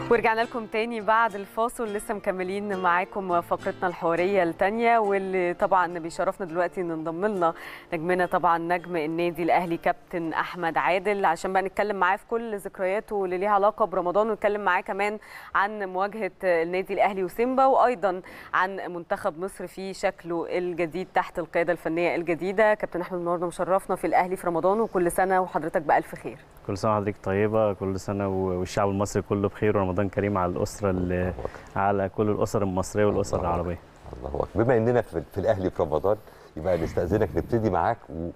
ورجعنا لكم تاني بعد الفاصل لسه مكملين معاكم فقرتنا الحواريه الثانيه واللي طبعا بيشرفنا دلوقتي ان انضم لنا نجمنا طبعا نجم النادي الاهلي كابتن احمد عادل عشان بقى نتكلم معاه في كل ذكرياته اللي ليها علاقه برمضان ونتكلم معاه كمان عن مواجهه النادي الاهلي وسيمبا وايضا عن منتخب مصر في شكله الجديد تحت القياده الفنيه الجديده كابتن احمد النهارده مشرفنا في الاهلي في رمضان وكل سنه وحضرتك بالف خير كل سنه وحضرتك طيبه كل سنه والشعب المصري كله بخير ورمضان كريم على الاسره اللي على كل الاسر المصريه والاسر العربيه الله اكبر بما اننا في, في الاهلي في رمضان يبقى نستاذنك نبتدي معاك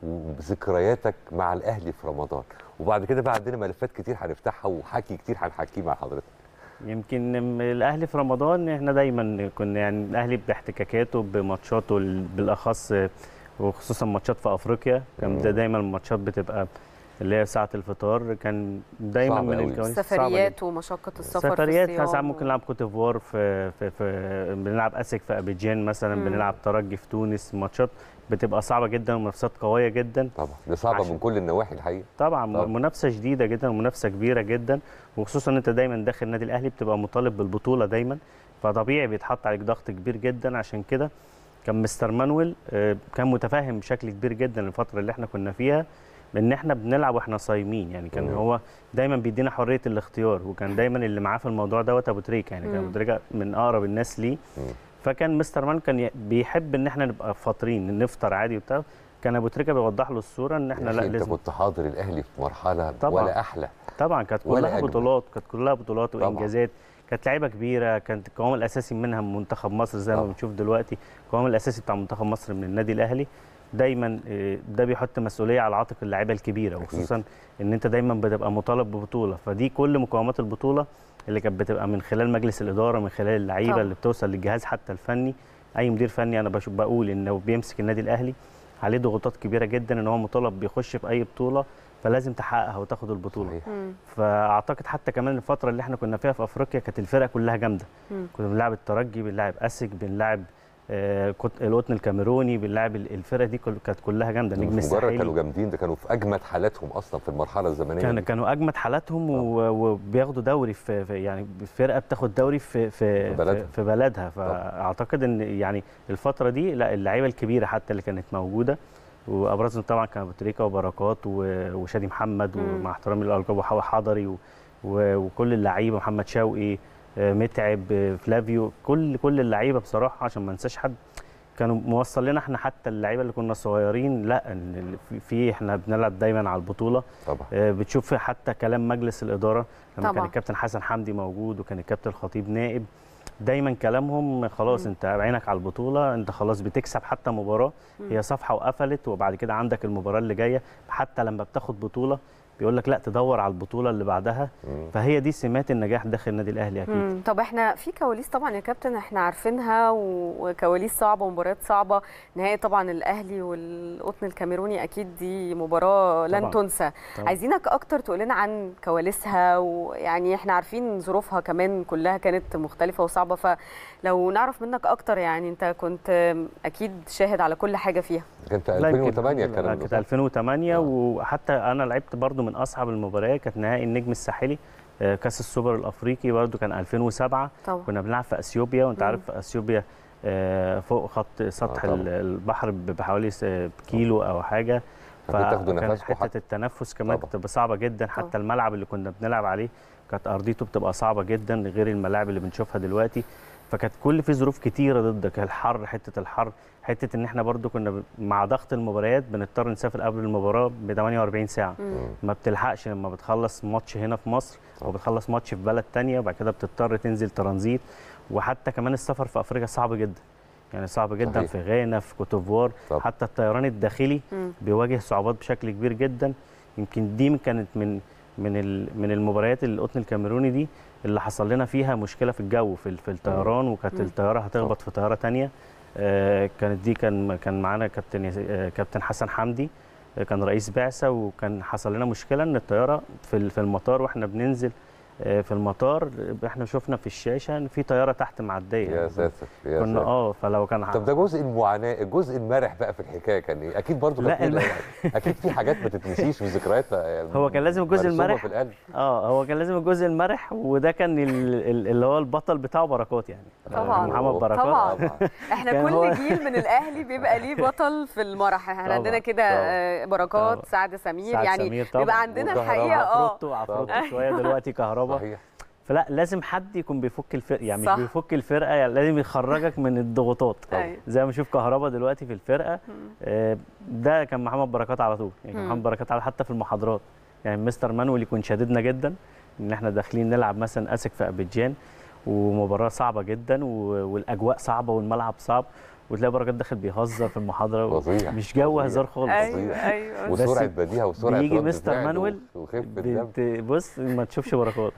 وذكرياتك مع الاهلي في رمضان وبعد كده بقى عندنا ملفات كتير هنفتحها وحكي كتير هنحكيه مع حضرتك يمكن الاهلي في رمضان احنا دايما كنا يعني الاهلي باحتكاكاته بماتشاته بالاخص وخصوصا ماتشات في افريقيا كان ده دايما الماتشات بتبقى اللي هي ساعه الفطار كان دايما من الكواليس سفريات ومشقه السفر سفريات في ساعات ممكن نلعب كوت ديفوار في, في, في بنلعب اسك في ابيجان مثلا مم. بنلعب ترجي في تونس ماتشات بتبقى صعبه جدا ومنافسات قويه جدا طبعا دي صعبه عشان- من كل النواحي الحقيقه طبعا طبعاً. منافسه شديده جدا ومنافسه كبيره جدا وخصوصا ان انت دايما داخل النادي الاهلي بتبقى مطالب بالبطوله دايما فطبيعي بيتحط عليك ضغط كبير جدا عشان كده كان مستر مانويل آه، كان متفاهم بشكل كبير جدا الفتره اللي احنا كنا فيها ان احنا بنلعب واحنا صايمين يعني كان مم. هو دايما بيدينا حريه الاختيار وكان دايما اللي معاه في الموضوع دوت ابو تريكه يعني كان مم. ابو تريكه من اقرب الناس ليه مم. فكان مستر مان كان ي- بيحب ان احنا نبقى فاطرين نفطر عادي وبتاع كان ابو تريكه بيوضح له الصوره ان احنا يا لا أخي انت لازم كنت حاضر الاهلي في مرحله طبعاً. ولا احلى طبعا كانت ولا كلها أجمل. بطولات كانت كلها بطولات طبعاً. وانجازات كانت لعيبه كبيره كانت القوام الاساسي منها من منتخب مصر زي ما طبعاً. بنشوف دلوقتي القوام الاساسي بتاع منتخب مصر من النادي الاهلي دايما آه، ده بيحط مسؤوليه على عاتق اللعيبه الكبيره أكيد. وخصوصا ان انت دايما بتبقى مطالب ببطوله فدي كل مقومات البطوله اللي كانت بتبقى من خلال مجلس الاداره من خلال اللعيبه طبعاً. اللي بتوصل للجهاز حتى الفني اي مدير فني انا بشوف بقول انه بيمسك النادي الاهلي عليه ضغوطات كبيره جدا ان هو مطالب بيخش في اي بطوله فلازم تحققها وتاخد البطوله صحيح. مم. فاعتقد حتى كمان الفتره اللي احنا كنا فيها في افريقيا كانت الفرقه كلها جامده مم. كنا بنلعب الترجي بنلعب اسك بنلعب آه، كت- القطن الكاميروني بنلعب ال- الفرقه دي كل- كانت كلها جامده نجم مش مجرد كانوا الساحلي جامدين ده كانوا في اجمد حالاتهم اصلا في المرحله الزمنيه كان دي. كانوا اجمد حالاتهم و- وبياخدوا دوري في في- يعني الفرقه بتاخد دوري في في في بلدها. في, في بلدها طبعا. فاعتقد ان يعني الفتره دي لا اللعيبه الكبيره حتى اللي كانت موجوده وابرزهم طبعا كان ابو تريكه وبركات و- وشادي محمد مم. ومع احترامي للالقاب وحوا حضري و- و- وكل اللعيبه محمد شوقي آه، متعب آه، فلافيو كل كل اللعيبه بصراحه عشان ما انساش حد كانوا موصل لنا احنا حتى اللعيبه اللي كنا صغيرين لا ان في- في احنا بنلعب دايما على البطوله طبعا آه، بتشوف حتى كلام مجلس الاداره لما طبعاً. كان الكابتن حسن حمدي موجود وكان الكابتن الخطيب نائب دايما كلامهم خلاص مم. انت عينك على البطوله انت خلاص بتكسب حتى مباراه مم. هي صفحه وقفلت وبعد كده عندك المباراه اللي جايه حتى لما بتاخد بطوله بيقول لك لا تدور على البطوله اللي بعدها مم. فهي دي سمات النجاح داخل النادي الاهلي اكيد مم. طب احنا في كواليس طبعا يا كابتن احنا عارفينها و- وكواليس صعبه ومباريات صعبه نهائي طبعا الاهلي والقطن الكاميروني اكيد دي مباراه لن طبعاً. تنسى طبعاً. عايزينك اكتر تقول لنا عن كواليسها ويعني احنا عارفين ظروفها كمان كلها كانت مختلفه وصعبه فلو نعرف منك اكتر يعني انت كنت اكيد شاهد على كل حاجه فيها كان في لا، يمكن- 2008 لا، الكلام ده كانت صح؟ 2008 آه. وحتى انا لعبت برضو من اصعب المباريات كانت نهائي النجم الساحلي آه، كاس السوبر الافريقي برضو كان 2007 طبعا كنا بنلعب في اثيوبيا وانت مم. عارف في اثيوبيا آه، فوق خط سطح آه، طبعاً. ال- البحر ب- بحوالي س- كيلو او حاجه فكنت تاخدوا فكانت نفسكم حته حتى التنفس كمان طبعاً. بتبقى صعبه جدا حتى طبعاً. الملعب اللي كنا بنلعب عليه كانت ارضيته بتبقى صعبه جدا غير الملاعب اللي بنشوفها دلوقتي فكانت كل في ظروف كتيره ضدك الحر حته الحر حته ان احنا برضو كنا ب- مع ضغط المباريات بنضطر نسافر قبل المباراه ب 48 ساعه مم. ما بتلحقش لما بتخلص ماتش هنا في مصر طبعا. وبتخلص ماتش في بلد تانية وبعد كده بتضطر تنزل ترانزيت وحتى كمان السفر في افريقيا صعب جدا يعني صعب جدا صحيح. في غانا في كوتوفوار طبعا. حتى الطيران الداخلي مم. بيواجه صعوبات بشكل كبير جدا يمكن دي كانت من من ال- من المباريات اللي القطن الكاميروني دي اللي حصل لنا فيها مشكله في الجو في ال- في الطيران وكانت مم. الطياره هتخبط في طياره تانية آه، كانت دي كان كان معانا كابتن يس- آه، كابتن حسن حمدي آه، كان رئيس بعثه وكان حصل لنا مشكله ان الطياره في ال- في المطار واحنا بننزل آه، في المطار احنا شفنا في الشاشه ان في طياره تحت معديه يا ساتر يا كنا ساتر اه فلو كان طب ده جزء المعاناه الجزء المرح بقى في الحكايه كان ايه اكيد برضو لا، كان في- الم- اكيد في حاجات ما تتنسيش وذكريات هو كان لازم الجزء مرسومة المرح. في القلب اه هو كان لازم الجزء المرح وده كان ال- ال- اللي هو البطل بتاعه بركات يعني طبعاً. محمد بركات طبعاً. طبعا احنا كان كل هو- جيل من الاهلي بيبقى ليه بطل في المرح احنا طبعاً. عندنا كده طبعاً. آه، بركات طبعاً. سعد سمير سعد يعني سمير طبعاً. بيبقى عندنا وكهربا. الحقيقه اه عفروتو عفروتو طبعاً. شويه دلوقتي كهربا صحيح فلا لازم حد يكون بيفك الفرقه يعني صح. مش بيفك الفرقه يعني لازم يخرجك من الضغوطات أيوة. زي ما اشوف كهربا دلوقتي في الفرقه آه، ده كان محمد بركات على طول يعني كان مم. محمد بركات على حتى في المحاضرات يعني مستر مانويل يكون شاددنا جدا ان احنا داخلين نلعب مثلا اسك في ابيجان ومباراه صعبه جدا و- والاجواء صعبه والملعب صعب وتلاقي بركات داخل بيهزر في المحاضره فظيع مش جو فظيع. هزار خالص ايوه ايوه بس وسرعه بديهه وسرعه بيجي رد مستر فعل مانويل وخفه الدم بت- بص ما تشوفش بركات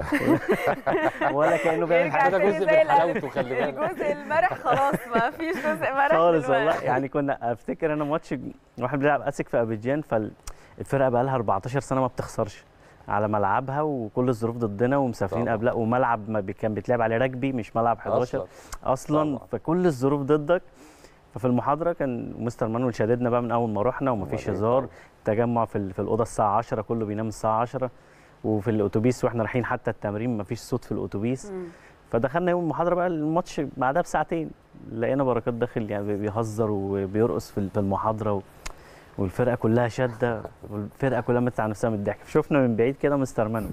ولا كانه بيعمل يرجع حاجه ده تاني جزء زي من الألف. حلاوته، خلي بالك. الجزء المرح خلاص ما فيش جزء مرح خالص دلوقتي. والله يعني كنا افتكر انا ماتش واحنا بنلعب اسك في ابيجان فالفرقه بقى لها 14 سنه ما بتخسرش على ملعبها وكل الظروف ضدنا ومسافرين طبعا. قبلها وملعب ما بي- كان بيتلعب عليه رجبي مش ملعب 11 أصلاً. اصلا طبعا. فكل الظروف ضدك ففي المحاضره كان مستر مانويل شددنا بقى من اول ما رحنا ومفيش أمال إيه هزار طبعا. تجمع في ال- في الاوضه الساعه 10 كله بينام الساعه 10 وفي الاتوبيس واحنا رايحين حتى التمرين مفيش صوت في الاتوبيس مم. فدخلنا يوم المحاضره بقى الماتش بعدها بساعتين لقينا بركات داخل يعني بي- بيهزر وبيرقص في في المحاضره و... والفرقه كلها شاده والفرقه كلها ماتت على نفسها من الضحك شفنا من بعيد كده مستر مانويل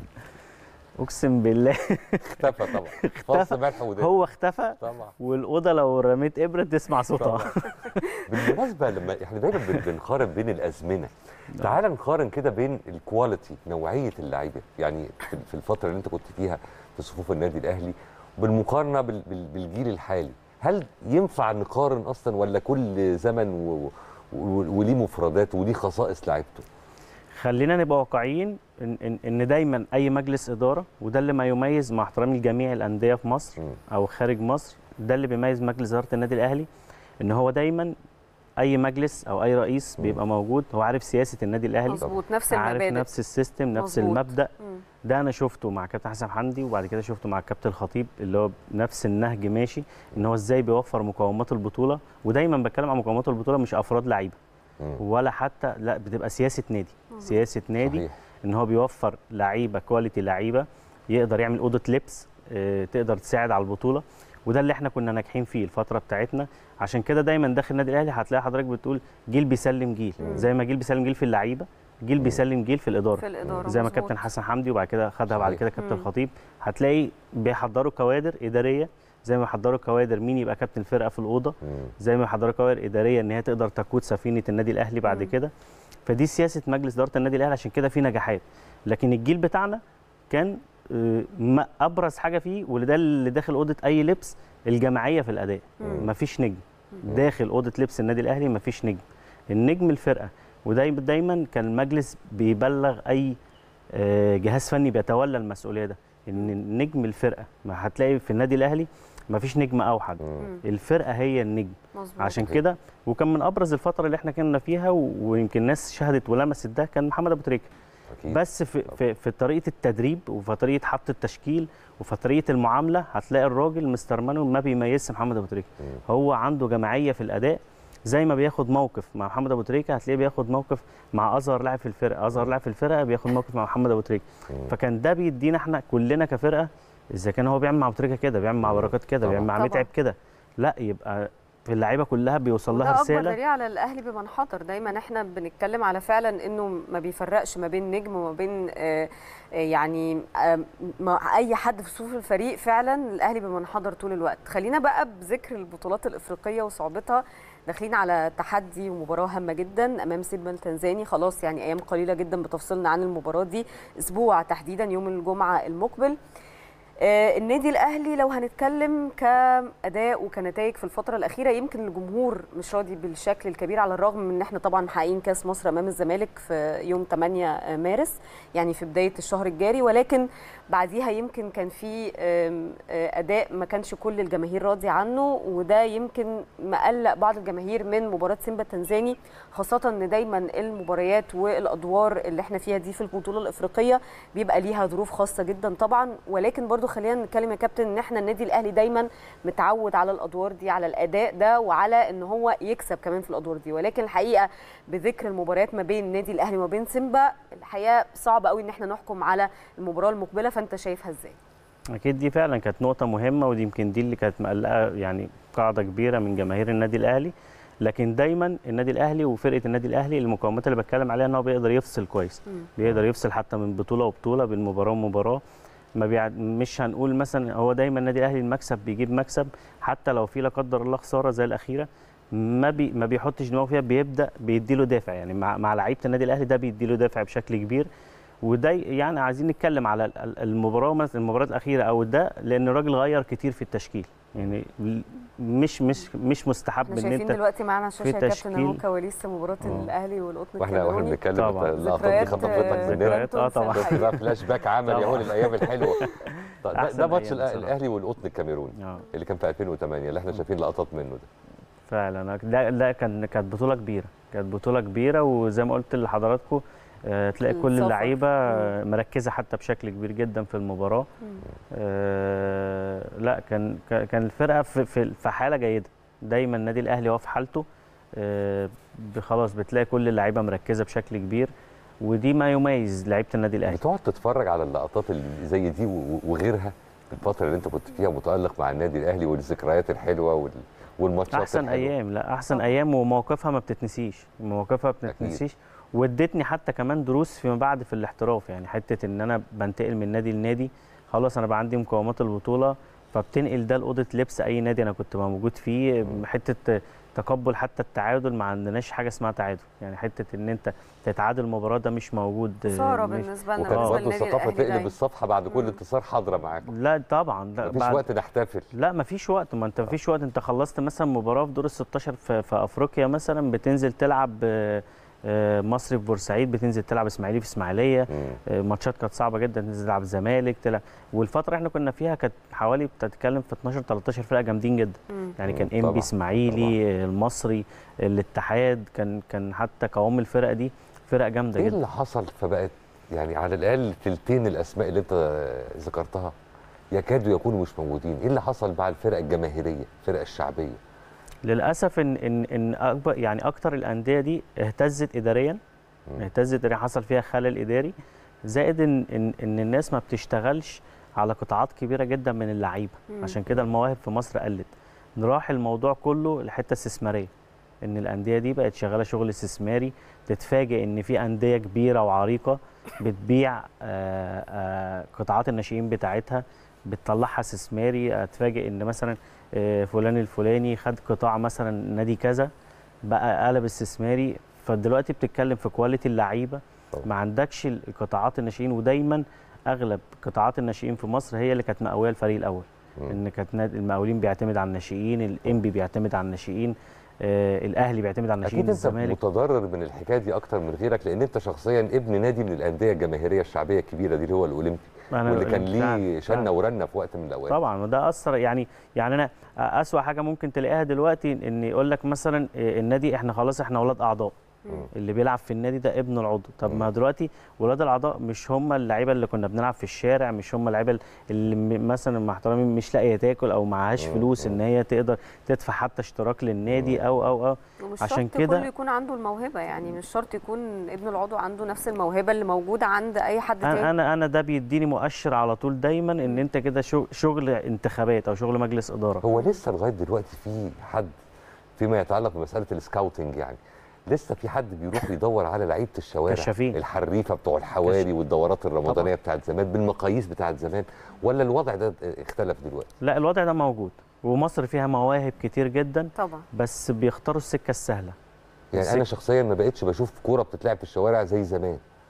اقسم بالله اختفى طبعا فص ملح ودم هو اختفى طبعا والاوضه لو رميت ابره تسمع صوتها طبعا. بالمناسبه لما احنا دايما بن- بنقارن بين الازمنه تعال نقارن كده بين الكواليتي نوعيه اللعيبه يعني في- في الفتره اللي انت كنت فيها في صفوف النادي الاهلي بالمقارنه بال- بال- بالجيل الحالي هل ينفع نقارن اصلا ولا كل زمن و- و- وليه مفردات وليه خصائص لعيبته خلينا نبقى واقعيين ان ان, إن دايما اي مجلس اداره وده اللي ما يميز مع احترامي لجميع الانديه في مصر مم. او خارج مصر ده اللي بيميز مجلس اداره النادي الاهلي ان هو دايما اي مجلس او اي رئيس مم. بيبقى موجود هو عارف سياسه النادي الاهلي مظبوط نفس عارف المبادئ نفس السيستم نفس مظبوط. المبدا مم. ده انا شفته مع كابتن حسن حمدي وبعد كده شفته مع كابتن الخطيب اللي هو نفس النهج ماشي ان هو ازاي بيوفر مقومات البطوله ودايما بتكلم عن مقومات البطوله مش افراد لعيبه مم. ولا حتى لا بتبقى سياسه نادي سياسه نادي صحيح. ان هو بيوفر لعيبه كواليتي لعيبه يقدر يعمل اوضه لبس آه، تقدر تساعد على البطوله وده اللي احنا كنا ناجحين فيه الفتره بتاعتنا عشان كده دايما داخل النادي الاهلي هتلاقي حضرتك بتقول جيل بيسلم جيل مم. زي ما جيل بيسلم جيل في اللعيبه جيل بيسلم جيل في الاداره في الاداره زي ما مظبوط. كابتن حسن حمدي وبعد كده خدها بعد صحيح. كده كابتن مم. الخطيب هتلاقي بيحضروا كوادر اداريه زي ما يحضروا كوادر مين يبقى كابتن الفرقه في الاوضه مم. زي ما يحضروا كوادر اداريه ان هي تقدر تقود سفينه النادي الاهلي بعد مم. كده فدي سياسه مجلس اداره النادي الاهلي عشان كده في نجاحات لكن الجيل بتاعنا كان آه، ما ابرز حاجه فيه وده اللي داخل اوضه اي لبس الجماعيه في الاداء مم. مفيش نجم داخل اوضه لبس النادي الاهلي مفيش نجم النجم الفرقه ودايما دايما كان المجلس بيبلغ اي آه، جهاز فني بيتولى المسؤوليه ده ان نجم الفرقه ما هتلاقي في النادي الاهلي مفيش نجم اوحد مم. مم. الفرقه هي النجم مظبوط عشان صحيح. كده وكان من ابرز الفتره اللي احنا كنا فيها و- ويمكن الناس شهدت ولمست ده كان محمد ابو تريكه أكيد. بس في, في في طريقه التدريب وفي طريقه حط التشكيل وفي طريقه المعامله هتلاقي الراجل مستر مانويل ما بيميزش محمد ابو تريكه مم. هو عنده جماعيه في الاداء زي ما بياخد موقف مع محمد ابو تريكه هتلاقيه بياخد موقف مع اصغر لاعب في الفرقه اصغر لاعب في الفرقه بياخد موقف مع محمد ابو تريكه مم. فكان ده بيدينا احنا كلنا كفرقه اذا كان هو بيعمل مع ابو تريكه كده بيعمل مع مم. بركات كده طبعا. بيعمل مع طبعا. متعب كده لا يبقى في اللعيبه كلها بيوصل وده لها اكبر رساله دليل على الاهلي بمن حضر دايما احنا بنتكلم على فعلا انه ما بيفرقش ما بين نجم وما بين آه، آه، يعني آه، ما اي حد في صفوف الفريق فعلا الاهلي بمن حضر طول الوقت خلينا بقى بذكر البطولات الافريقيه وصعوبتها داخلين على تحدي ومباراه هامه جدا امام سيمبا التنزاني خلاص يعني ايام قليله جدا بتفصلنا عن المباراه دي اسبوع تحديدا يوم الجمعه المقبل آه، النادي الاهلي لو هنتكلم كاداء وكنتائج في الفتره الاخيره يمكن الجمهور مش راضي بالشكل الكبير على الرغم من ان احنا طبعا محققين كاس مصر امام الزمالك في يوم 8 مارس يعني في بدايه الشهر الجاري ولكن بعديها يمكن كان في آم، آه، اداء ما كانش كل الجماهير راضي عنه وده يمكن مقلق بعض الجماهير من مباراه سيمبا التنزاني خاصه ان دايما المباريات والادوار اللي احنا فيها دي في البطوله الافريقيه بيبقى ليها ظروف خاصه جدا طبعا ولكن برضو خلينا نتكلم يا كابتن ان احنا النادي الاهلي دايما متعود على الادوار دي على الاداء ده وعلى ان هو يكسب كمان في الادوار دي ولكن الحقيقه بذكر المباريات ما بين النادي الاهلي وما بين سيمبا الحقيقه صعب قوي ان احنا نحكم على المباراه المقبله فانت شايفها ازاي اكيد دي فعلا كانت نقطه مهمه ودي يمكن دي اللي كانت مقلقه يعني قاعده كبيره من جماهير النادي الاهلي لكن دايما النادي الاهلي وفرقه النادي الاهلي المقومات اللي بتكلم عليها ان هو بيقدر يفصل كويس مم. بيقدر يفصل حتى من بطوله وبطوله بين مباراه ومباراه ما بيع... مش هنقول مثلا هو دايما النادي الاهلي المكسب بيجيب مكسب حتى لو في لا قدر الله خساره زي الاخيره ما بي ما بيحطش دماغه فيها بيبدا بيديله دافع يعني مع مع لعيبه النادي الاهلي ده بيديله دافع بشكل كبير وده يعني عايزين نتكلم على ال- ال- المباراه مثلا المباراه الاخيره او ده لان الراجل غير كتير في التشكيل يعني مش مش مش مستحب احنا ان شايفين انت دلوقتي معانا على الشاشه يا كابتن تشكيل. اهو كواليس مباراه مم. الاهلي والقطن واحنا واحنا الكاميروني بنتكلم طبعاً. اللقطات دي ذكريات- خطفتك مننا ذكريات اه طبعا الحقيقة. بقى فلاش باك عمل يا هو الايام الحلوه طيب ده, أحسن ده ماتش أيام الأ- بصراحة. الاهلي والقطن الكاميروني اه اللي كان في 2008 اللي احنا شايفين لقطات منه ده فعلا لا لا كان كانت بطوله كبيره كانت بطوله كبيره وزي ما قلت لحضراتكم آه، تلاقي كل السفر. اللعيبه آه، مركزه حتى بشكل كبير جدا في المباراه مم. آه، لا كان كان كان الفرقه في في في حاله جيده دايما النادي الاهلي هو في حالته آه، ب- خلاص بتلاقي كل اللعيبه مركزه بشكل كبير ودي ما يميز لعيبه النادي الاهلي بتقعد تتفرج على اللقطات اللي زي دي و- وغيرها في الفتره اللي انت كنت فيها متالق مع النادي الاهلي والذكريات الحلوه وال- والماتشات احسن الحلوة. ايام لا احسن طبعاً. ايام ومواقفها ما بتتنسيش مواقفها ما بتتنسيش وادتني حتى كمان دروس فيما بعد في الاحتراف يعني حته ان انا بنتقل من نادي لنادي خلاص انا بقى عندي مقومات البطوله فبتنقل ده لاوضه لبس اي نادي انا كنت موجود فيه حته تقبل حتى التعادل ما عندناش حاجه اسمها تعادل يعني حته ان انت تتعادل مباراه ده مش موجود خساره مش بالنسبه لنا وكانت بالنسبه برضه للنادي الثقافه الاهلي تقلب ده. الصفحه بعد كل مم. انتصار حاضره معاك لا طبعا لا مفيش بعد- وقت نحتفل لا مفيش وقت ما انت مفيش وقت انت خلصت مثلا مباراه في دور ال 16 في, في افريقيا مثلا بتنزل تلعب آه، آه، مصري في بورسعيد بتنزل تلعب اسماعيلي في اسماعيليه مم. آه، ماتشات كانت صعبه جدا تنزل تلعب زمالك تلعب والفتره احنا كنا فيها كانت حوالي بتتكلم في 12 13 فرقه جامدين جدا مم. يعني مم، كان طبعاً، انبي اسماعيلي آه، المصري الاتحاد كان كان حتى قوام الفرقه دي فرق جامده ايه جدا اللي حصل فبقت يعني على الاقل تلتين الاسماء اللي انت ذكرتها يكادوا يكونوا مش موجودين ايه اللي حصل مع الفرق الجماهيريه الفرق الشعبيه للاسف ان ان ان اكبر يعني اكتر الانديه دي اهتزت اداريا مم. اهتزت اداريا حصل فيها خلل اداري زائد ان ان, إن الناس ما بتشتغلش على قطاعات كبيره جدا من اللعيبه مم. عشان كده المواهب في مصر قلت راح الموضوع كله لحته استثماريه ان الانديه دي بقت شغاله شغل استثماري تتفاجئ ان في انديه كبيره وعريقه بتبيع آه، آه، قطاعات الناشئين بتاعتها بتطلعها استثماري اتفاجئ ان مثلا آه، فلان الفلاني خد قطاع مثلا نادي كذا بقى قلب استثماري فدلوقتي بتتكلم في كواليتي اللعيبه طبعا. ما عندكش قطاعات الناشئين ودايما اغلب قطاعات الناشئين في مصر هي اللي كانت مقويه الفريق الاول مم. ان كانت نادي المقاولين بيعتمد على الناشئين الانبي بيعتمد على الناشئين آه الاهلي بيعتمد على الناشئين اكيد انت الزمالك متضرر من الحكايه دي اكتر من غيرك لان انت شخصيا ابن نادي من الانديه الجماهيريه الشعبيه الكبيره دي اللي هو الاولمبي أنا واللي كان فعلاً- ليه شنه فعلاً. ورنه في وقت من الاوقات طبعا وده اثر يعني يعني انا اسوا حاجه ممكن تلاقيها دلوقتي ان يقول لك مثلا آه، النادي احنا خلاص احنا اولاد اعضاء مم. اللي بيلعب في النادي ده ابن العضو طب ما دلوقتي ولاد الاعضاء مش هم اللعيبه اللي كنا بنلعب في الشارع مش هم اللعيبه اللي م- مثلا مع احترامي مش لاقيه تاكل او معهاش مم. فلوس مم. ان هي تقدر تدفع حتى اشتراك للنادي او او او ومش عشان شرط كده- كله يكون عنده الموهبه يعني مش شرط يكون ابن العضو عنده نفس الموهبه اللي موجوده عند اي حد انا تاني انا انا ده بيديني مؤشر على طول دايما ان انت كده شغ- شغل انتخابات او شغل مجلس اداره هو لسه لغايه دلوقتي في حد فيما يتعلق بمساله السكاوتنج يعني لسه في حد بيروح يدور على لعيبه الشوارع كشافين. الحريفه بتوع الحواري كش- والدورات الرمضانيه بتاعت زمان بالمقاييس بتاعت زمان ولا الوضع ده اختلف دلوقتي لا الوضع ده موجود ومصر فيها مواهب كتير جدا طبعا بس بيختاروا السكه السهله يعني السك- انا شخصيا ما بقتش بشوف كوره بتتلعب في الشوارع زي زمان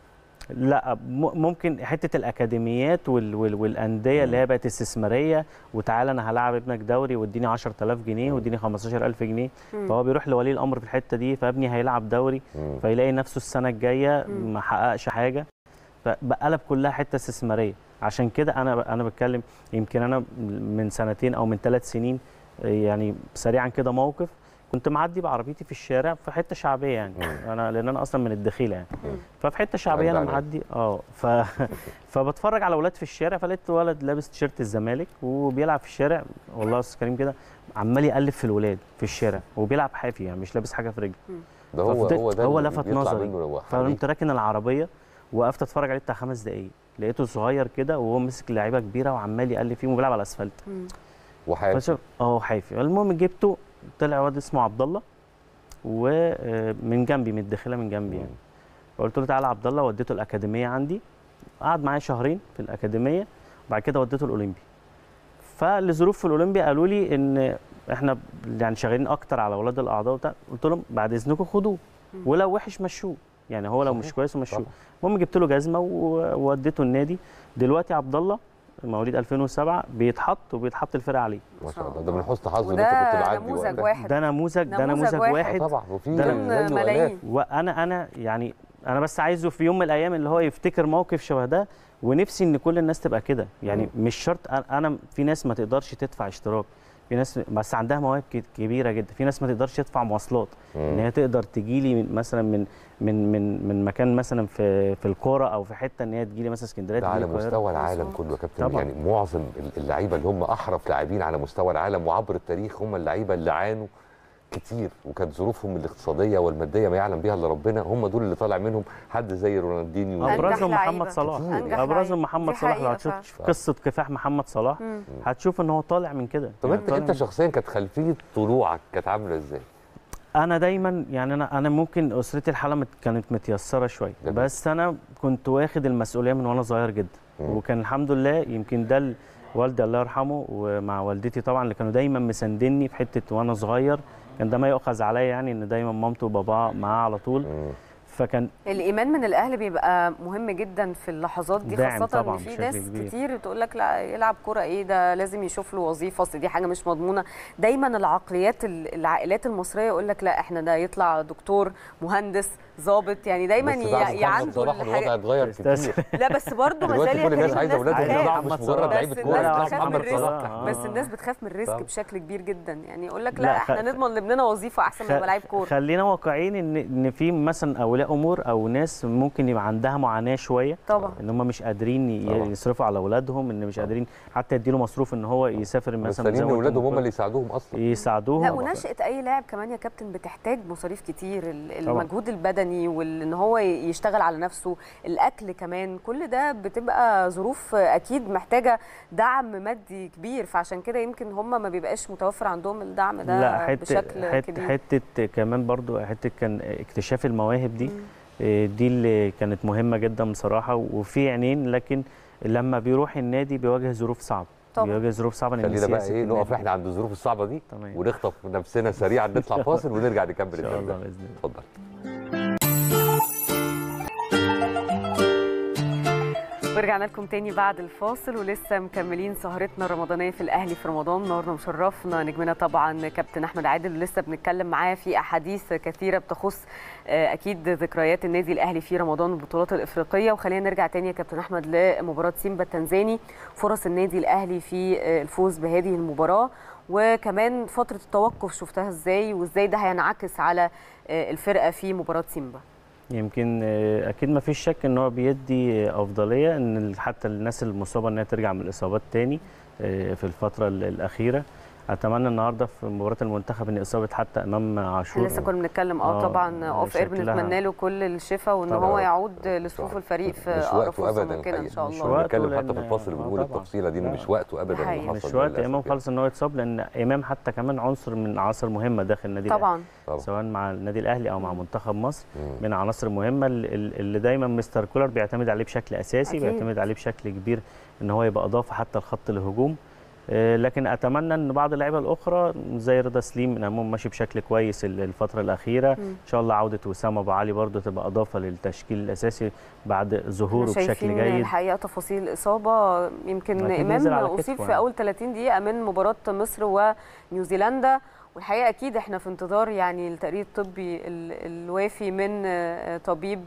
لا م- ممكن حته الاكاديميات وال وال والانديه اللي هي بقت استثماريه وتعالى انا هلاعب ابنك دوري واديني 10000 جنيه واديني 15000 جنيه مم. فهو بيروح لولي الامر في الحته دي فابني هيلعب دوري مم. فيلاقي نفسه السنه الجايه مم. ما حققش حاجه فبقلب كلها حته استثماريه عشان كده انا انا بتكلم يمكن انا من سنتين او من ثلاث سنين يعني سريعا كده موقف كنت معدي بعربيتي في الشارع في حته شعبيه يعني مم. انا لان انا اصلا من الدخيله يعني مم. ففي حته شعبيه انا عندي معدي اه ف... فبتفرج على اولاد في الشارع فلقيت ولد لابس تيشيرت الزمالك وبيلعب في الشارع والله يا استاذ كريم كده عمال يقلب في الولاد في الشارع وبيلعب حافي يعني مش لابس حاجه في رجله ده هو ففضلت- هو ده هو اللي لفت بيطلع نظري. منه لو حقيقي. فقمت راكن العربيه وقفت اتفرج عليه بتاع خمس دقايق لقيته صغير كده وهو مسك لعيبه كبيره وعمال يقلب فيهم وبيلعب على الاسفلت مم. وحياتي فشوف اه حافي المهم جبته طلع واد اسمه عبد الله ومن جنبي من الداخله من جنبي يعني فقلت له تعالى عبد الله وديته الاكاديميه عندي قعد معايا شهرين في الاكاديميه وبعد كده وديته الاولمبي فلظروف في الاولمبي قالوا لي ان احنا يعني شغالين اكتر على اولاد الاعضاء وبتاع قلت لهم بعد اذنكم خدوه مم. ولو وحش مشوه يعني هو لو صحيح. مش كويس مشوه طبعا. المهم جبت له جزمه و- ووديته النادي دلوقتي عبد الله مواليد 2007 بيتحط وبيتحط الفرقه عليه ما شاء الله ده من حسن حظه ان انت وده كنت معدي نموذج وقتها. واحد ده نموذج ده نموذج نموذج واحد. واحد آه طبعا وفي ده ضمن زيه ملايين آلاف. وانا انا يعني انا بس عايزه في يوم من الايام اللي هو يفتكر موقف شبه ده ونفسي ان كل الناس تبقى كده يعني مش شرط أنا- انا في ناس ما تقدرش تدفع اشتراك في ناس بس عندها مواهب ك- كبيره جدا في ناس ما تقدرش تدفع مواصلات ان مم. هي تقدر تجي لي من مثلا من من من من مكان مثلا في في القرى او في حته ان هي تجي لي مثلا اسكندريه ده تجي لي على القاهرة. مستوى العالم مظبوط. كله يا كابتن طبعاً. يعني معظم اللعيبه اللي هم احرف لاعبين على مستوى العالم وعبر التاريخ هم اللعيبه اللي عانوا كتير وكانت ظروفهم الاقتصاديه والماديه ما يعلم بها الا ربنا هم دول اللي طالع منهم حد زي رونالدينيو أنجح ابرزهم لعيبة. محمد صلاح كتير. أنجح ابرزهم لعيبة. محمد دي صلاح لو حقيقة هتشوف فعلا. قصه كفاح محمد صلاح مم. هتشوف ان هو طالع من كده طب يعني انت طالع انت من- شخصيا كانت خلفيه طلوعك كانت عامله ازاي؟ انا دايما يعني انا انا ممكن اسرتي الحاله مت- كانت متيسره شويه جميل. بس انا كنت واخد المسؤوليه من وانا صغير جدا مم. وكان الحمد لله يمكن ده ال- والدي الله يرحمه ومع والدتي طبعا اللي كانوا دايما مساندني في حته وانا صغير كان ده ما يؤخذ عليا يعني ان دايما مامته وباباه معاه على طول مم. فكان الايمان من الاهل بيبقى مهم جدا في اللحظات دي داعم خاصه طبعاً ان في بشكل ناس كبير. كتير تقول لك لا يلعب كوره ايه ده لازم يشوف له وظيفه اصل دي حاجه مش مضمونه دايما العقليات ال- العائلات المصريه يقول لك لا احنا ده يطلع دكتور مهندس ضابط يعني دايما بس ي- بعد محمد يعندوا صلاح الوضع الحاجه اتغير أستاذ. كتير لا بس برضه ما دلوقتي زال يا كل الناس كريم عايزه الناس اولادهم بتخاف. يطلعوا مش محمد مجرد صلاح. لعيبه بس كوره الناس يطلعوا بتخاف من محمد الريسك صلاح آه. بس الناس بتخاف من الريسك طبعا. بشكل كبير جدا يعني يقول لك لا، لا خ- احنا نضمن لابننا وظيفه احسن ما يبقى لعيب كوره خلينا واقعيين ان ان في مثلا اولياء امور او ناس ممكن يبقى عندها معاناه شويه طبعا ان هم مش قادرين ي- طبعا. يصرفوا على اولادهم ان مش قادرين حتى يديله مصروف ان هو يسافر مثلا مستنيين زي ان ما قلت اولادهم هم لكم، اللي يساعدوهم اصلا يساعدوهم لا ونشأة أي لاعب كمان يا كابتن بتحتاج مصاريف كتير ال- طبعاً. المجهود البدني وإن هو يشتغل على نفسه الأكل كمان كل ده بتبقى ظروف أكيد محتاجة دعم مادي كبير فعشان كده يمكن هم ما بيبقاش متوفر عندهم الدعم ده لا حته بشكل حته كبير حته كمان برضو حته كان اكتشاف المواهب دي مم. إيه، دي اللي كانت مهمه جدا بصراحه وفي عينين لكن لما بيروح النادي بيواجه ظروف صعبه طبعاً. بيواجه ظروف صعبه إن خلينا بقى سياسة ايه نقف النادي- احنا عند الظروف الصعبه دي تمام. ونخطف نفسنا سريعا نطلع فاصل ونرجع نكمل ان شاء الله الكلام باذن الله اتفضل ورجعنا لكم تاني بعد الفاصل ولسه مكملين سهرتنا الرمضانيه في الاهلي في رمضان النهارده مشرفنا نجمنا طبعا كابتن احمد عادل ولسه بنتكلم معاه في احاديث كثيره بتخص آه، اكيد ذكريات النادي الاهلي في رمضان والبطولات الافريقيه وخلينا نرجع تاني يا كابتن احمد لمباراه سيمبا التنزاني فرص النادي الاهلي في آه، الفوز بهذه المباراه وكمان فتره التوقف شفتها ازاي وازاي ده هينعكس على آه، الفرقه في مباراه سيمبا يمكن آه، اكيد ما فيش شك ان هو بيدي آه، افضليه ان ال- حتى الناس المصابه انها ترجع من الاصابات تاني آه، في الفتره ال- الاخيره اتمنى النهارده في مباراه المنتخب ان اصابه حتى امام احنا عاشور لسه كنا بنتكلم اه آه، طبعا اوف اير شكلها- بنتمنى له كل الشفاء وان طبعاً. هو يعود لصفوف الفريق في مش اقرب وقته فرصه ابدا ممكنه ان الحقيقة. شاء مش الله وقته بنتكلم حتى في لأن- الفاصل آه، بنقول طبعاً. التفصيله دي إن لا. مش وقته ابدا دي اللي حقيقة. حصل مش ده وقت للأسف امام يعني. خالص ان هو يتصاب لان امام حتى كمان عنصر من عناصر مهمه داخل النادي الأهلي. طبعا طبعا سواء مع النادي الاهلي او مع منتخب مصر مم. من العناصر المهمه اللي اللي دايما مستر كولر بيعتمد عليه بشكل اساسي أكيد. بيعتمد عليه بشكل كبير ان هو يبقى اضافه حتى لخط الهجوم آه، لكن اتمنى ان بعض اللعيبه الاخرى زي رضا سليم من امام ماشي بشكل كويس ال- الفتره الاخيره ان شاء الله عوده وسام ابو علي برضو تبقى اضافه للتشكيل الاساسي بعد ظهوره احنا بشكل شايفين جيد الحقيقه تفاصيل الاصابه يمكن أكيد نزل على امام كتفه اصيب في يعني. اول 30 دقيقه من مباراه مصر ونيوزيلندا والحقيقه اكيد احنا في انتظار يعني التقرير الطبي ال- الوافي من آه، طبيب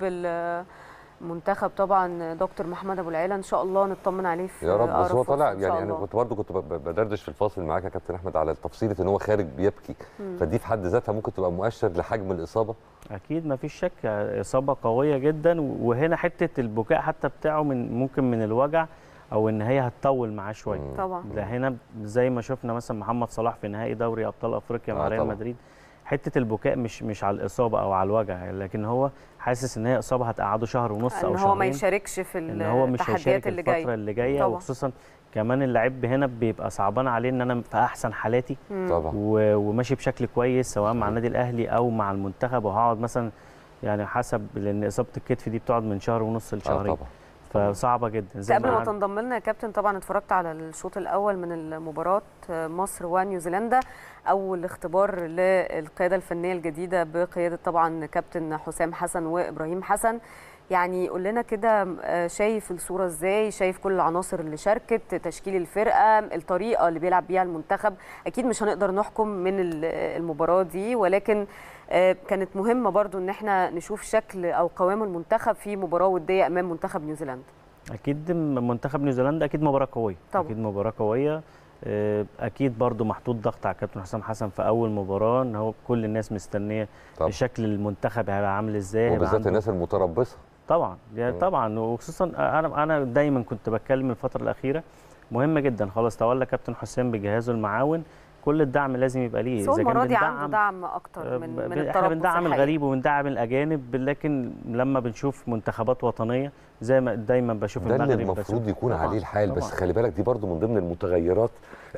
المنتخب طبعا دكتور محمد ابو العيله ان شاء الله نطمن عليه في يا رب بس أقرب هو فرصة طالع إن شاء يعني انا الله. كنت برضه كنت ب- ب- بدردش في الفاصل معاك يا كابتن احمد على تفصيله ان هو خارج بيبكي فدي في حد ذاتها ممكن تبقى مؤشر لحجم الاصابه اكيد ما فيش شك اصابه قويه جدا وهنا حته البكاء حتى بتاعه من ممكن من الوجع او ان هي هتطول معاه شويه مم. طبعا ده هنا زي ما شفنا مثلا محمد صلاح في نهائي دوري ابطال افريقيا مع آه ريال طبعاً. مدريد حته البكاء مش مش على الاصابه او على الوجع لكن هو حاسس ان هي اصابه هتقعده شهر ونص او ان شهرين هو ما يشاركش في ان هو مش التحديات هيشارك اللي الفتره جايه اللي جايه طبعاً. وخصوصا كمان اللعيب هنا بيبقى صعبان عليه ان انا في احسن حالاتي مم. طبعا و- وماشي بشكل كويس سواء مع صحيح. النادي الاهلي او مع المنتخب وهقعد مثلا يعني حسب لان اصابه الكتف دي بتقعد من شهر ونص اه لشهرين طبعا فصعبه جدا بس زي قبل ما ما تنضم لنا يا كابتن طبعا اتفرجت على الشوط الاول من المباراه مصر ونيوزيلندا اول اختبار للقياده الفنيه الجديده بقياده طبعا كابتن حسام حسن وابراهيم حسن يعني قول لنا كده آه، شايف الصوره ازاي شايف كل العناصر اللي شاركت تشكيل الفرقه الطريقه اللي بيلعب بيها المنتخب اكيد مش هنقدر نحكم من ال- المباراه دي ولكن آه، كانت مهمه برضو ان احنا نشوف شكل او قوام المنتخب في مباراه وديه امام منتخب نيوزيلندا اكيد منتخب نيوزيلندا اكيد مباراه قويه طبعاً. اكيد مباراه قويه آه، اكيد برضو محطوط ضغط على كابتن حسام حسن في اول مباراه ان هو كل الناس مستنيه طبعا شكل المنتخب هيبقى عامل ازاي هيبقى وبالذات عنده- الناس المتربصه طبعا يعني مم. طبعا وخصوصا انا انا دايما كنت بتكلم الفتره الاخيره مهمه جدا خلاص تولى كابتن حسام بجهازه المعاون كل الدعم لازم يبقى ليه بس هو المره دي بندعم- عنده دعم اكتر من ب- من ب- الطرف احنا بندعم الغريب وبندعم الاجانب لكن لما بنشوف منتخبات وطنيه زي ما دايما بشوف ده اللي المغرب المفروض بشوف- يكون طبعاً، عليه الحال بس طبعاً. خلي بالك دي برضو من ضمن المتغيرات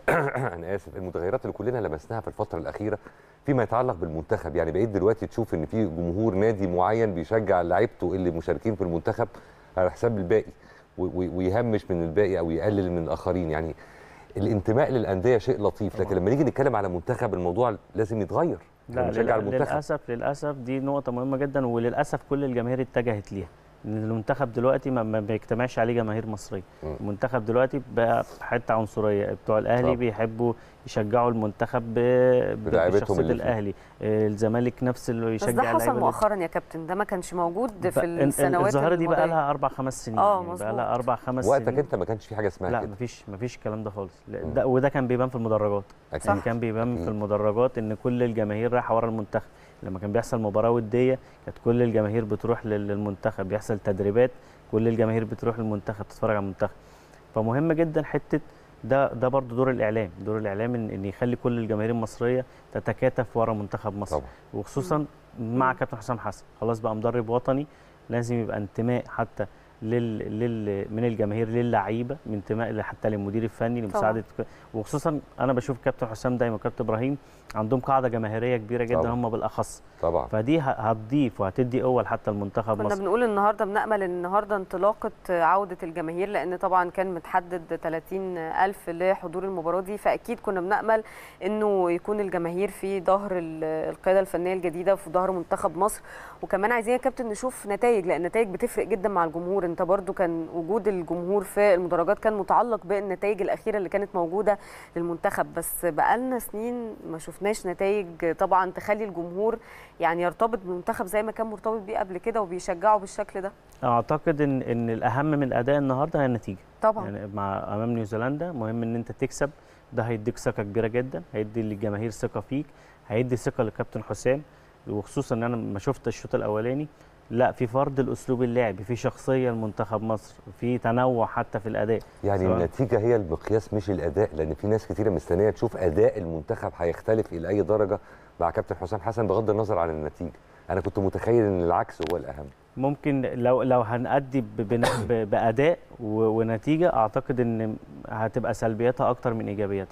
انا اسف المتغيرات اللي كلنا لمسناها في الفتره الاخيره فيما يتعلق بالمنتخب يعني بقيت دلوقتي تشوف ان في جمهور نادي معين بيشجع لعيبته اللي مشاركين في المنتخب على حساب الباقي و- و- ويهمش من الباقي او يقلل من الاخرين يعني الانتماء للانديه شيء لطيف لكن طبعاً. لما نيجي نتكلم على منتخب الموضوع لازم يتغير لا إحنا بنشجع للأ- المنتخب للاسف للاسف دي نقطه مهمه جدا وللاسف كل الجماهير اتجهت ليها ان المنتخب دلوقتي ما, ما بيجتمعش عليه جماهير مصريه مم. المنتخب دلوقتي بقى في حته عنصريه بتوع الاهلي طبعا. بيحبوا يشجعوا المنتخب ب- بلاعيبتهم بشخصيه اللي فيه. الاهلي آه، الزمالك نفس اللي بس يشجع ده حصل اللعيبة اللي- مؤخرا يا كابتن ده ما كانش موجود في ب- ال- ال- السنوات الظاهره دي بقى الماضية. لها اربع خمس سنين آه، يعني بقى مظبوط. لها اربع خمس وقتك سنين انت ما كانش في حاجه اسمها لا كده مفيش مفيش الكلام ده خالص لا، مم. ده وده كان بيبان في المدرجات اكيد صح. كان بيبان أكيد. في المدرجات ان كل الجماهير رايحه ورا المنتخب لما كان بيحصل مباراه وديه كانت كل الجماهير بتروح لل- للمنتخب بيحصل تدريبات كل الجماهير بتروح للمنتخب تتفرج على المنتخب فمهم جدا حته ده ده برضو دور الاعلام دور الاعلام ان, إن يخلي كل الجماهير المصريه تتكاتف ورا منتخب مصر طبعا وخصوصا مع مم. كابتن حسام حسن خلاص بقى مدرب وطني لازم يبقى انتماء حتى لل... لل... من الجماهير للعيبه من انتماء حتى للمدير الفني لمساعده وخصوصا انا بشوف كابتن حسام دايما وكابتن ابراهيم عندهم قاعده جماهيريه كبيره جدا طبعا. هم بالاخص طبعا فدي ه- هتضيف وهتدي قوه حتى المنتخب كنا مصر بنقول النهارده بنأمل ان النهارده انطلاقه عوده الجماهير لان طبعا كان متحدد 30 ألف لحضور المباراه دي فاكيد كنا بنأمل انه يكون الجماهير في ظهر ال- القياده الفنيه الجديده في ظهر منتخب مصر وكمان عايزين يا كابتن نشوف نتائج لان النتائج بتفرق جدا مع الجمهور انت برضو كان وجود الجمهور في المدرجات كان متعلق بالنتائج الاخيره اللي كانت موجوده للمنتخب بس بقالنا سنين ما شفناش نتائج طبعا تخلي الجمهور يعني يرتبط بالمنتخب زي ما كان مرتبط بيه قبل كده وبيشجعه بالشكل ده اعتقد ان ان الاهم من الاداء النهارده هي النتيجه طبعا يعني مع امام نيوزيلندا مهم ان انت تكسب ده هيديك ثقه كبيره جدا هيدي للجماهير ثقه فيك هيدي ثقه للكابتن حسام وخصوصا ان انا ما شفت الشوط الاولاني لا في فرض الاسلوب اللعبي في شخصيه لمنتخب مصر في تنوع حتى في الاداء يعني سواء- النتيجه هي المقياس مش الاداء لان في ناس كتيره مستنيه تشوف اداء المنتخب هيختلف الى اي درجه مع كابتن حسام حسن بغض النظر عن النتيجه انا كنت متخيل ان العكس هو الاهم ممكن لو لو هنأدي ب- بن- ب- باداء و- ونتيجه اعتقد ان هتبقى سلبياتها اكتر من ايجابياتها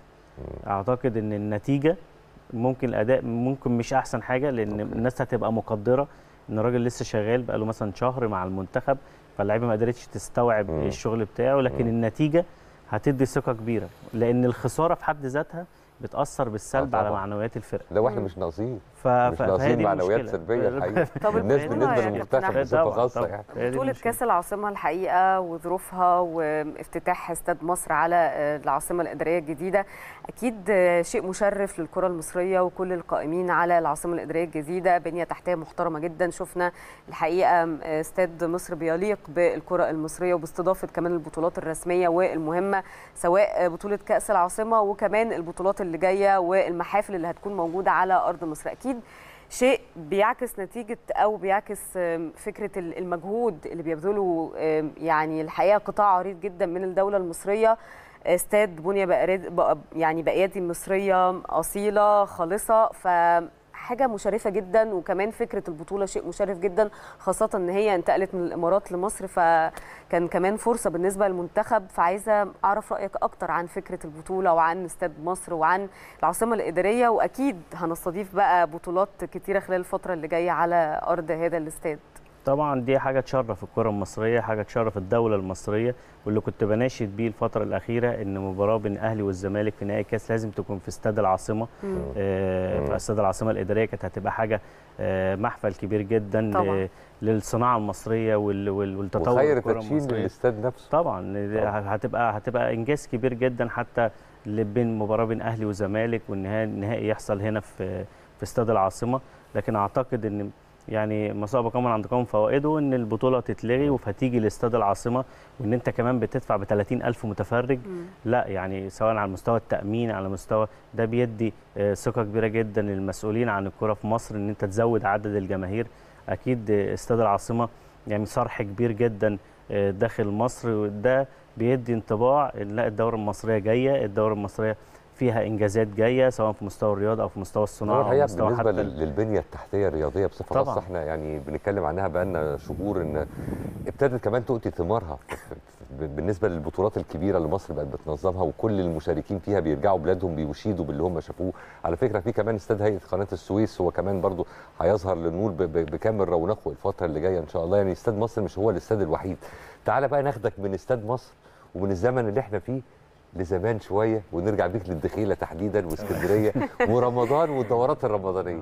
اعتقد ان النتيجه ممكن الاداء ممكن مش احسن حاجه لان أوكي. الناس هتبقى مقدره ان الراجل لسه شغال بقاله مثلا شهر مع المنتخب فاللعيبه ما قدرتش تستوعب مم. الشغل بتاعه لكن مم. النتيجه هتدي ثقه كبيره لان الخساره في حد ذاتها بتاثر بالسلب آه على طبعاً. معنويات الفرقه لو احنا مم. مش ناقصين ف... مش ف- فهي ناقصين دي معنويات المشكلة. سلبيه الحقيقه طب الناس البطولة بالنسبه يا للمنتخب كابتن بصفه طبعاً، خاصه طبعاً. يعني هي دي بطولة المشكلة. كأس العاصمة الحقيقة وظروفها وافتتاح استاد مصر على آه، العاصمة الإدارية الجديدة أكيد آه، شيء مشرف للكرة المصرية وكل القائمين على العاصمة الإدارية الجديدة بنية تحتية محترمة جدا شفنا الحقيقة آه، استاد مصر بيليق بالكرة المصرية وباستضافة كمان البطولات الرسمية والمهمة سواء آه، بطولة كأس العاصمة وكمان البطولات اللي جاية والمحافل اللي هتكون موجودة على أرض مصر أكيد شيء بيعكس نتيجة أو بيعكس آم، فكرة ال- المجهود اللي بيبذله آم، يعني الحقيقة قطاع عريض جدا من الدولة المصرية استاد بنية بأراد- بأ- يعني بأيادي مصرية أصيلة خالصة فحاجة مشرفة جدا وكمان فكرة البطولة شيء مشرف جدا خاصة إن هي انتقلت من الإمارات لمصر فكان كمان فرصة بالنسبة للمنتخب فعايزة أعرف رأيك أكتر عن فكرة البطولة وعن استاد مصر وعن العاصمة الإدارية وأكيد هنستضيف بقى بطولات كتيرة خلال الفترة اللي جاية على أرض هذا الاستاد طبعا دي حاجه تشرف الكره المصريه حاجه تشرف الدوله المصريه واللي كنت بناشد بيه الفتره الاخيره ان مباراه بين الاهلي والزمالك في نهائي كاس لازم تكون في استاد العاصمه آه، مم. في استاد العاصمه الاداريه كانت هتبقى حاجه آه، محفل كبير جدا طبعاً. ل- للصناعه المصريه وال- وال- والتطور وخير الكره تدشين المصريه للاستاد نفسه طبعا طبعاً. هتبقى هتبقى انجاز كبير جدا حتى اللي بين مباراه بين اهلي وزمالك والنهائي النهائي يحصل هنا في في استاد العاصمه لكن اعتقد ان يعني مسابقه قوم عند قوم فوائده ان البطوله تتلغي وهتيجي لاستاد العاصمه وان انت كمان بتدفع ب 30 الف متفرج لا يعني سواء على مستوى التامين على مستوى ده بيدي آه، ثقه كبيره جدا للمسؤولين عن الكره في مصر ان انت تزود عدد الجماهير اكيد آه، استاد العاصمه يعني صرح كبير جدا آه، داخل مصر وده بيدي انطباع ان لا الدوره المصريه جايه الدوره المصريه فيها انجازات جايه سواء في مستوى الرياضه او في مستوى هو الصناعه او الحقيقه مستوى بالنسبه حتى لل- للبنيه التحتيه الرياضيه بصفه طبعاً. خاصه احنا يعني بنتكلم عنها بقالنا شهور ان ابتدت كمان تؤتي ثمارها ف- ف- ف- بالنسبه للبطولات الكبيره اللي مصر بقت بتنظمها وكل المشاركين فيها بيرجعوا بلادهم بيشيدوا باللي هم شافوه على فكره في كمان استاد هيئه قناه السويس هو كمان برضو هيظهر للنور ب- ب- بكامل رونقه الفتره اللي جايه ان شاء الله يعني استاد مصر مش هو الاستاد الوحيد تعالى بقى ناخدك من استاد مصر ومن الزمن اللي احنا فيه لزمان شويه ونرجع بيك للدخيله تحديدا واسكندريه ورمضان والدورات الرمضانيه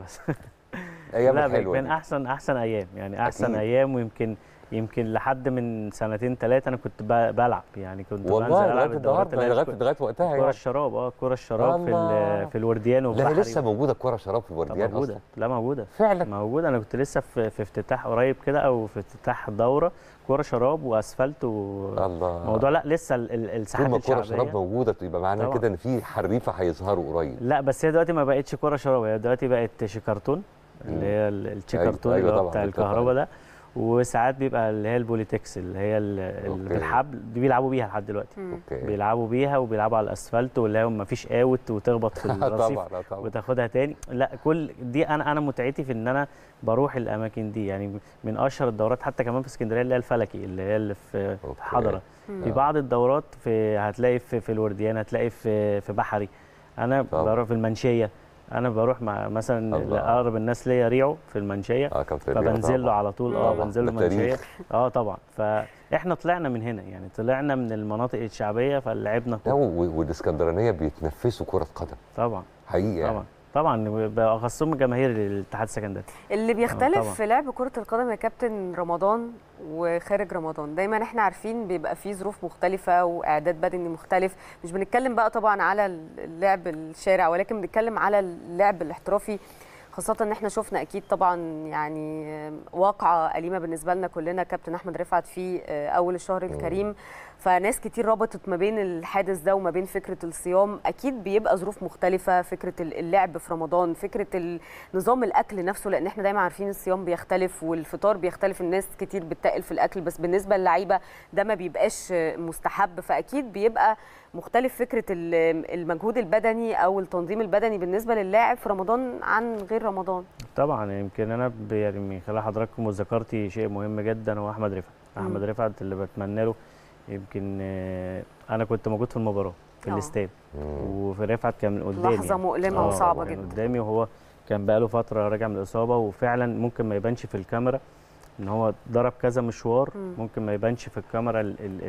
ايام لا الحلوه كان دي. احسن احسن ايام يعني احسن أكيد. ايام ويمكن يمكن لحد من سنتين ثلاثه انا كنت ب- بلعب يعني كنت بنزل والله العب لغايه الدورات النهارده اللي هي لغايه لغايه وقتها كرة يعني الشراب اه كرة الشراب في الله. ال- في الورديان وفي لا هي بحري. لسه موجوده كوره شراب في طب الورديان موجودة اصلا لا موجودة فعلا موجودة أنا كنت لسه في, في افتتاح قريب كده أو في افتتاح دورة كورة شراب وأسفلت وموضوع الله لا لسه ال- ال- طول الساحات ما الكوره الشعبية شراب موجوده يبقى معناها طبعاً. كده ان في حريفه هيظهروا قريب لا بس هي دلوقتي ما بقتش كورة شراب هي دلوقتي بقت شيكارتون اللي هي ال- الشيكارتون أيوة اللي هو طبعاً، بتاع بتفق الكهرباء عليه. ده وساعات بيبقى اللي هي البوليتكس اللي هي ال- ال- أوكي. بالحبل دي بيلعبوا بيها لحد دلوقتي اوكي بيلعبوا بيها وبيلعبوا على الاسفلت واللي هو ما فيش اوت وتخبط في الرصيف طبعا لا طبعا وتاخدها تاني لا كل دي انا انا متعتي في ان انا بروح الاماكن دي يعني من اشهر الدورات حتى كمان في اسكندريه اللي هي الفلكي اللي هي اللي في أوكي. في حضره في آه. بعض الدورات في هتلاقي في في الورديان هتلاقي في في بحري انا طبعا. بروح في المنشيه انا بروح مع مثلا الله. اقرب الناس ليا ريعو في المنشيه اه كابتن رياض فبنزل له طبعاً. على طول اه طبعاً. بنزل له ده منشيه تاريخ. اه طبعا فاحنا طلعنا من هنا يعني طلعنا من المناطق الشعبيه فلعبنا لا كورة. و- والاسكندرانيه بيتنفسوا كره قدم طبعا حقيقي يعني. طبعا طبعا باخصهم جماهير الاتحاد السكندري اللي بيختلف طبعاً. في لعب كرة القدم يا كابتن رمضان وخارج رمضان دايما احنا عارفين بيبقى فيه ظروف مختلفة واعداد بدني مختلف مش بنتكلم بقى طبعا على اللعب الشارع ولكن بنتكلم على اللعب الاحترافي خاصة ان احنا شفنا اكيد طبعا يعني واقعة أليمة بالنسبة لنا كلنا كابتن احمد رفعت في اول الشهر الكريم فناس كتير ربطت ما بين الحادث ده وما بين فكرة الصيام اكيد بيبقى ظروف مختلفة فكرة اللعب في رمضان فكرة ال- نظام الاكل نفسه لان احنا دايما عارفين الصيام بيختلف والفطار بيختلف الناس كتير بتتقل في الاكل بس بالنسبة للعيبة ده ما بيبقاش مستحب فاكيد بيبقى مختلف فكرة ال- المجهود البدني او التنظيم البدني بالنسبة للاعب في رمضان عن غير رمضان طبعا يمكن انا ب- يعني من خلال حضراتكم وذكرتي شيء مهم جدا هو احمد رفعت احمد مم. رفعت اللي بتمنى له يمكن آه، انا كنت موجود في المباراه في آه. الاستاد مم. وفي رفعت كان من قدامي لحظة مؤلمة آه، وصعبة كان جدا قدامي وهو كان بقاله فتره راجع من الاصابه وفعلا ممكن ما يبانش في الكاميرا ان هو ضرب كذا مشوار مم. ممكن ما يبانش في الكاميرا ال ال ال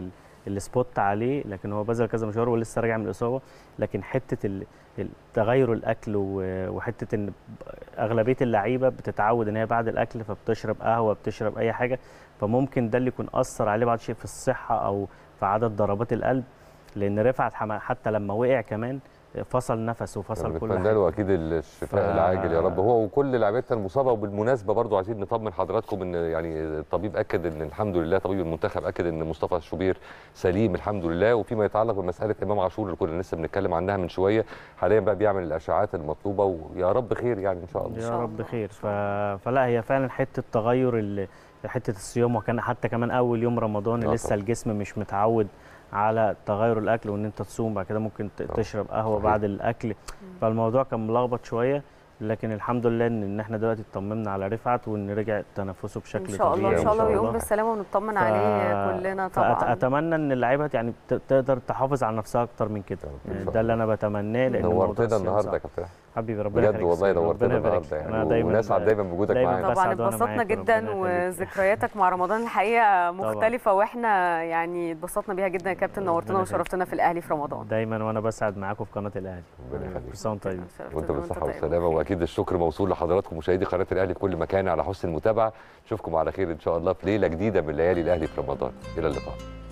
السبوت عليه لكن هو بذل كذا مشوار ولسه راجع من الاصابه لكن حته ال- ال- تغير الاكل و- وحته ان اغلبيه اللعيبه بتتعود ان هي بعد الاكل فبتشرب قهوه بتشرب اي حاجه فممكن ده اللي يكون اثر عليه بعض الشيء في الصحه او في عدد ضربات القلب لان رفعت حما- حتى لما وقع كمان فصل نفسه وفصل كل بنتمنى حاجه له اكيد الشفاء ف- العاجل يا رب هو وكل لعيبتنا المصابه وبالمناسبه برضو عايزين نطمن حضراتكم ان يعني الطبيب اكد ان الحمد لله طبيب المنتخب اكد ان مصطفى شوبير سليم الحمد لله وفيما يتعلق بمساله امام عاشور اللي كنا لسه بنتكلم عنها من شويه حاليا بقى بيعمل الاشعاعات المطلوبه ويا رب خير يعني ان شاء الله شاء يا رب الله. خير ف... فلا هي فعلا حته تغير ال... حته الصيام وكان حتى كمان اول يوم رمضان آه لسه طبعا. الجسم مش متعود على تغير الاكل وان انت تصوم بعد كده ممكن ت- آه، تشرب قهوه صحيح. بعد الاكل فالموضوع كان ملخبط شويه لكن الحمد لله ان إن احنا دلوقتي اطمنا على رفعت وان رجع تنفسه بشكل ان شاء الله طبيعي ان شاء الله إن شاء ويقوم الله. بالسلامه ونطمن ف- عليه كلنا طبعا فاتمنى ان اللعيبه يعني ت- تقدر تحافظ على نفسها اكتر من كده يا رب إن يعني شاء ده اللي الله. انا بتمناه لان موضوع نورتنا الصيام النهارده صعب. يا كابتن حبيبي ربنا بجد يخليك والله يا سيدي، نورتنا ربنا يبارك النهارده فيك. أنا يعني دايما ونسعد دايما بوجودك دايما معانا بسعد طبعا وأنا اتبسطنا معاك، جدا ربنا يخليك. وذكرياتك مع رمضان الحقيقه مختلفه واحنا يعني اتبسطنا بيها جدا يا كابتن ربنا نورتنا يخليك. وشرفتنا في الاهلي في رمضان دايما وانا بسعد معاكم في قناه الاهلي ربنا يخليك. كل سنه وأنتم طيبين وانت بالصحه طيب. والسلامه واكيد الشكر موصول لحضراتكم مشاهدي قناه الاهلي في كل مكان على حسن المتابعه نشوفكم على خير ان شاء الله في ليله جديده من ليالي الاهلي في رمضان الى اللقاء